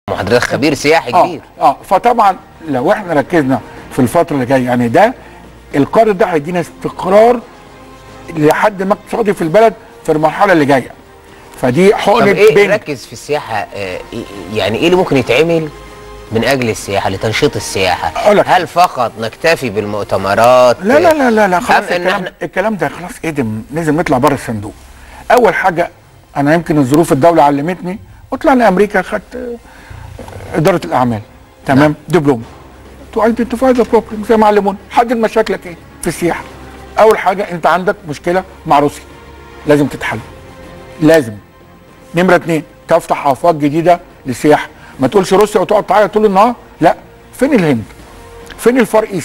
وحضرتك خبير سياحي اه كبير اه فطبعا لو احنا ركزنا في الفتره اللي جايه يعني ده القرض ده هيدينا استقرار لحد ما اقتصادي في البلد في المرحله اللي جايه فدي طب حقنه ايه بنك ركز في السياحه آه إيه- يعني ايه اللي ممكن يتعمل من اجل السياحه لتنشيط السياحه أقول لك. هل فقط نكتفي بالمؤتمرات لا لا لا لا, لا خلاص أم إن الكلام, إحنا- الكلام ده خلاص ادم لازم نطلع بره الصندوق اول حاجه انا يمكن الظروف الدوله علمتني وطلعنا امريكا خدت آه، اداره الاعمال تمام دبلوم تو ايدنتيفاي ذا بروبلم زي ما علمونا حدد مشاكلك ايه في السياحه اول حاجه انت عندك مشكله مع روسيا لازم تتحل لازم نمره اتنين تفتح افاق جديده للسياحه ما تقولش روسيا وتقعد تعيط طول النهار لا فين الهند فين الفار ايست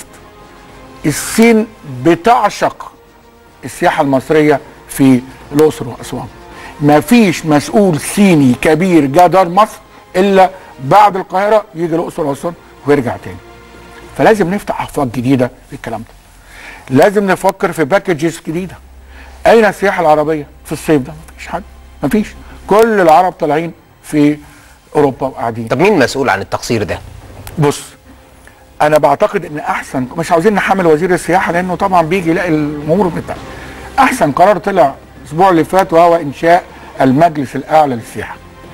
الصين بتعشق السياحه المصريه في الاقصر واسوان ما فيش مسؤول صيني كبير جه دار مصر الا بعد القاهره يجي الاقصر واسوان ويرجع تاني فلازم نفتح افاق جديده في الكلام ده لازم نفكر في باكجز جديده اين السياحه العربيه في الصيف ده مفيش حد مفيش كل العرب طالعين في اوروبا وقاعدين طب مين مسؤول عن التقصير ده بص انا بعتقد ان احسن مش عاوزين نحمل وزير السياحه لانه طبعا بيجي يلاقي الامور بتاع احسن قرار طلع الاسبوع اللي فات وهو انشاء المجلس الاعلى للسياحه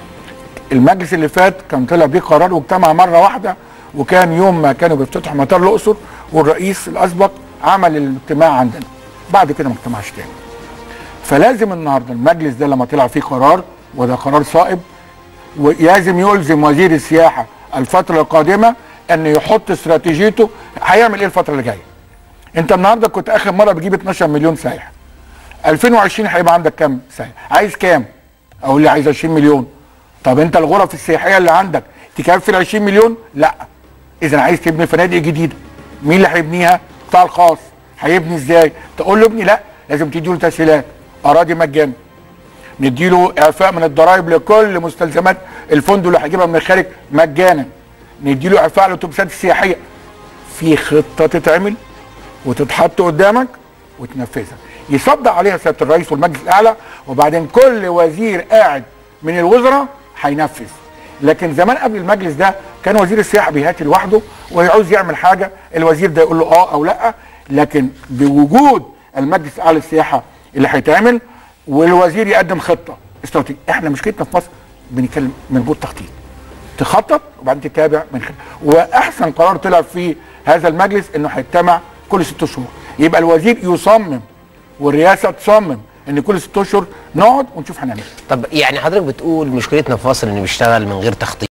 المجلس اللي فات كان طلع بيه قرار واجتمع مره واحده وكان يوم ما كانوا بيفتتحوا مطار الاقصر والرئيس الاسبق عمل الاجتماع عندنا بعد كده ما اجتمعش تاني فلازم النهارده المجلس ده لما طلع فيه قرار وده قرار صائب ولازم يلزم وزير السياحه الفتره القادمه ان يحط استراتيجيته هيعمل ايه الفتره اللي جايه انت النهارده كنت اخر مره بتجيب 12 مليون سايح 2020 هيبقى عندك كام سايح عايز كام اقول لي عايز 20 مليون طب انت الغرف السياحيه اللي عندك تكفي ال 20 مليون لا اذا عايز تبني فنادق جديده مين اللي هيبنيها القطاع الخاص هيبني ازاي تقول له ابني لا لازم تديله تسهيلات اراضي مجانا نديله اعفاء من الضرائب لكل مستلزمات الفندق اللي هيجيبها من الخارج مجانا نديله اعفاء للاتوبيسات السياحيه في خطه تتعمل وتتحط قدامك وتنفذها يصدق عليها سياده الرئيس والمجلس الاعلى وبعدين كل وزير قاعد من الوزراء هينفذ لكن زمان قبل المجلس ده كان وزير السياحه بيهاتي لوحده ويعوز يعمل حاجه الوزير ده يقول له اه او لا لكن بوجود المجلس الاعلى للسياحه اللي هيتعمل والوزير يقدم خطه استراتيجيه احنا مشكلتنا في مصر بنتكلم من غير تخطيط تخطط وبعدين تتابع من خلال واحسن قرار طلع في هذا المجلس انه هيجتمع كل ست شهور يبقى الوزير يصمم والرئاسه تصمم ان كل ست اشهر نقعد ونشوف هنعمل ايه طب يعني حضرتك بتقول مشكلتنا في مصر ان بيشتغل من غير تخطيط